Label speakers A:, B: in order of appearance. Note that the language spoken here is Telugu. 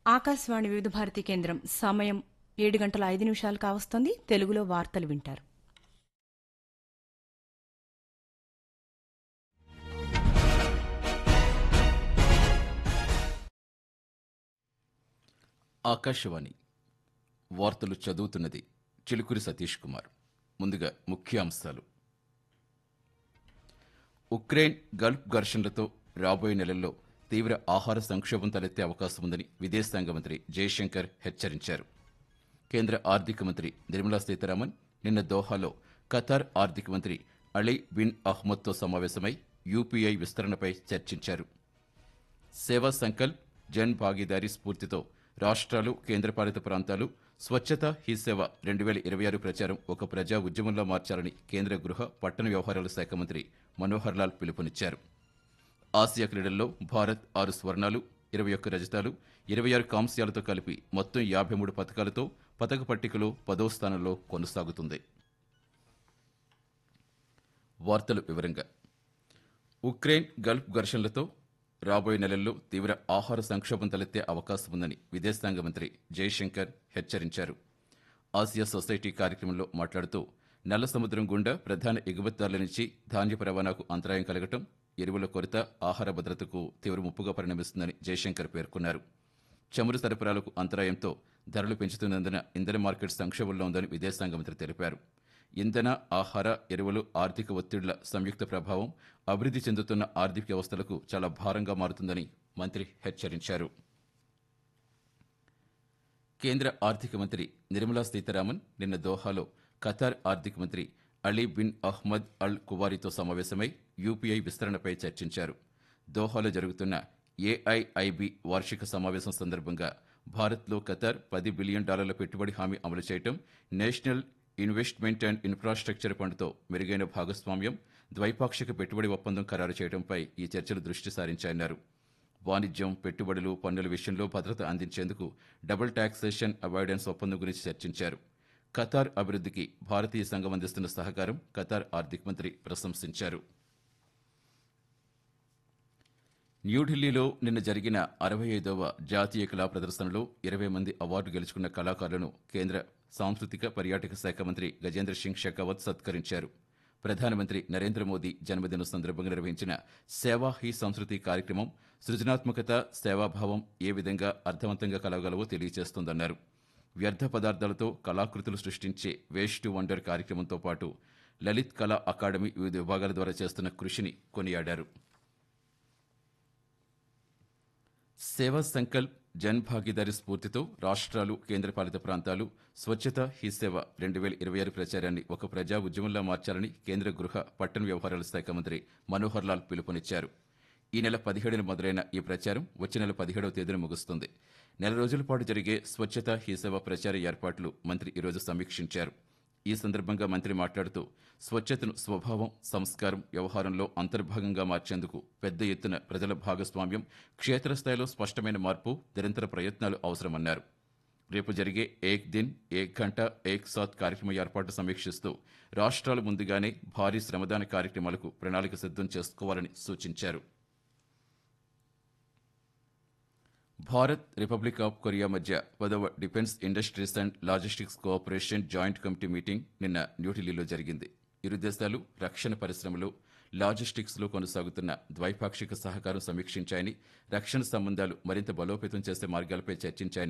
A: ఆకాశవాణి వివిధ భారతి కేంద్రం సమయం ఏడు గంటల ఐదు నిమిషాలు కావస్తోంది తెలుగులో వార్తలు వింటారు
B: ఆకాశవాణి వార్తలు చదువుతున్నది చిలుకూరి సతీష్ కుమార్ ముందుగా ముఖ్యాంశాలు ఉక్రెయిన్ గల్ఫ్ ఘర్షణలతో రాబోయే నెలల్లో తీవ్ర ఆహార సంక్షోభం తలెత్తే అవకాశం ఉందని విదేశాంగ మంత్రి జయశంకర్ హెచ్చరించారు కేంద్ర ఆర్థిక మంత్రి నిర్మలా సీతారామన్ నిన్న దోహాలో ఖతార్ ఆర్థిక మంత్రి అలీ బిన్ అహ్మద్తో సమావేశమై యూపీఐ విస్తరణపై చర్చించారు సేవా సంకల్ప్ జన్ భాగీదారీ స్ఫూర్తితో రాష్ట్రాలు కేంద్రపాలిత ప్రాంతాలు స్వచ్ఛత హీ సేవ రెండు వేల ఇరవై ఆరు ప్రచారం ఒక ప్రజా ఉద్యమంలో మార్చాలని కేంద్ర గృహ పట్టణ వ్యవహారాల శాఖ మంత్రి మనోహర్ లాల్ పిలుపునిచ్చారు ఆసియా క్రీడల్లో భారత్ ఆరు స్వర్ణాలు ఇరవై ఒక్క రజతాలు ఇరవై ఆరు కాంస్యాలతో కలిపి మొత్తం యాభై మూడు పథకాలతో పథక పట్టికలో పదో స్థానంలో కొనసాగుతుంది వార్తలు వివరంగా ఉక్రెయిన్ గల్ఫ్ ఘర్షణలతో రాబోయే నెలల్లో తీవ్ర ఆహార సంక్షోభం తలెత్తే అవకాశం ఉందని విదేశాంగ మంత్రి జయశంకర్ హెచ్చరించారు ఆసియా సొసైటీ కార్యక్రమంలో మాట్లాడుతూ నల్ల సముద్రం గుండా ప్రధాన ఎగుమతిదారుల నుంచి ధాన్యపు రవాణాకు అంతరాయం కలగటం ఎరువుల కొరత ఆహార భద్రతకు తీవ్ర ముప్పుగా పరిణమిస్తుందని జయశంకర్ పేర్కొన్నారు చమురు సరఫరాలకు అంతరాయంతో ధరలు పెంచుతున్నందున ఇంధన మార్కెట్ సంక్షోభంలో ఉందని విదేశాంగ మంత్రి తెలిపారు ఇంధన ఆహార ఎరువులు ఆర్థిక ఒత్తిళ్ల సంయుక్త ప్రభావం అభివృద్ధి చెందుతున్న ఆర్థిక వ్యవస్థలకు చాలా భారంగా మారుతుందని మంత్రి హెచ్చరించారు కేంద్ర ఆర్థిక మంత్రి నిర్మలా సీతారామన్ నిన్న దోహాలో ఖతార్ ఆర్థిక మంత్రి అలీ బిన్ అహ్మద్ అల్ కువారితో సమావేశమై యూపీఐ విస్తరణపై చర్చించారు దోహాలో జరుగుతున్న ఏఐఐబి వార్షిక సమావేశం సందర్భంగా భారత్లో ఖతార్ పది బిలియన్ డాలర్ల పెట్టుబడి హామీ అమలు చేయటం నేషనల్ ఇన్వెస్ట్మెంట్ అండ్ ఇన్ఫ్రాస్ట్రక్చర్ ఫండ్తో మెరుగైన భాగస్వామ్యం ద్వైపాక్షిక పెట్టుబడి ఒప్పందం ఖరారు చేయడంపై ఈ చర్చలు దృష్టి సారించాయన్నారు వాణిజ్యం పెట్టుబడులు పన్నుల విషయంలో భద్రత అందించేందుకు డబుల్ టాక్సేషన్ అవాయిడెన్స్ ఒప్పందం గురించి చర్చించారు ఖతార్ అభివృద్ధికి భారతీయ సంఘం అందిస్తున్న సహకారం ఖతార్ ఆర్థిక మంత్రి ప్రశంసించారు న్యూఢిల్లీలో నిన్న జరిగిన అరవై ఐదవ జాతీయ కళా ప్రదర్శనలో ఇరవై మంది అవార్డు గెలుచుకున్న కళాకారులను కేంద్ర సాంస్కృతిక పర్యాటక శాఖ మంత్రి గజేంద్ర సింగ్ షెకావత్ సత్కరించారు ప్రధానమంత్రి నరేంద్ర మోదీ జన్మదిన సందర్భంగా నిర్వహించిన సేవా హీ సంస్కృతి కార్యక్రమం సృజనాత్మకత సేవాభావం ఏ విధంగా అర్థవంతంగా కలగలవో తెలియజేస్తోందన్నారు వ్యర్థ పదార్థాలతో కళాకృతులు సృష్టించే వేస్ట్ టు వండర్ కార్యక్రమంతో పాటు లలిత్ కళా అకాడమీ వివిధ విభాగాల ద్వారా చేస్తున్న కృషిని కొనియాడారు సేవా సంకల్ప్ జన్ భాగీదారీ స్ఫూర్తితో రాష్ట్రాలు కేంద్రపాలిత ప్రాంతాలు స్వచ్ఛత హీ సేవ రెండు వేల ఇరవై ఆరు ప్రచారాన్ని ఒక ప్రజా ఉద్యమంలా మార్చాలని కేంద్ర గృహ పట్టణ వ్యవహారాల శాఖ మంత్రి మనోహర్ లాల్ పిలుపునిచ్చారు ఈ నెల పదిహేడున మొదలైన ఈ ప్రచారం వచ్చే నెల పదిహేడవ తేదీన ముగుస్తుంది నెల రోజుల పాటు జరిగే స్వచ్ఛత హీ సేవ ప్రచార ఏర్పాట్లు మంత్రి ఈరోజు సమీక్షించారు ఈ సందర్భంగా మంత్రి మాట్లాడుతూ స్వచ్ఛతను స్వభావం సంస్కారం వ్యవహారంలో అంతర్భాగంగా మార్చేందుకు పెద్ద ఎత్తున ప్రజల భాగస్వామ్యం క్షేత్రస్థాయిలో స్పష్టమైన మార్పు నిరంతర ప్రయత్నాలు అవసరమన్నారు రేపు జరిగే ఏక్ దిన్ ఏక్ గంట ఏక్ సాత్ కార్యక్రమం ఏర్పాటు సమీక్షిస్తూ రాష్ట్రాలు ముందుగానే భారీ శ్రమదాన కార్యక్రమాలకు ప్రణాళిక సిద్ధం చేసుకోవాలని సూచించారు భారత్ రిపబ్లిక్ ఆఫ్ కొరియా మధ్య పదవ defence industries and logistics cooperation joint committee meeting నిన్న న్యూఢిల్లీలో జరిగింది ఇరు దేశాలు రక్షణ పరిశ్రమలు లాజిస్టిక్స్ లో కొనసాగుతున్న ద్వైపాక్షిక సహకారం సమీక్షించాయని రక్షణ సంబంధాలు మరింత బలోపేతం చేసే మార్గాలపై చర్చించాయని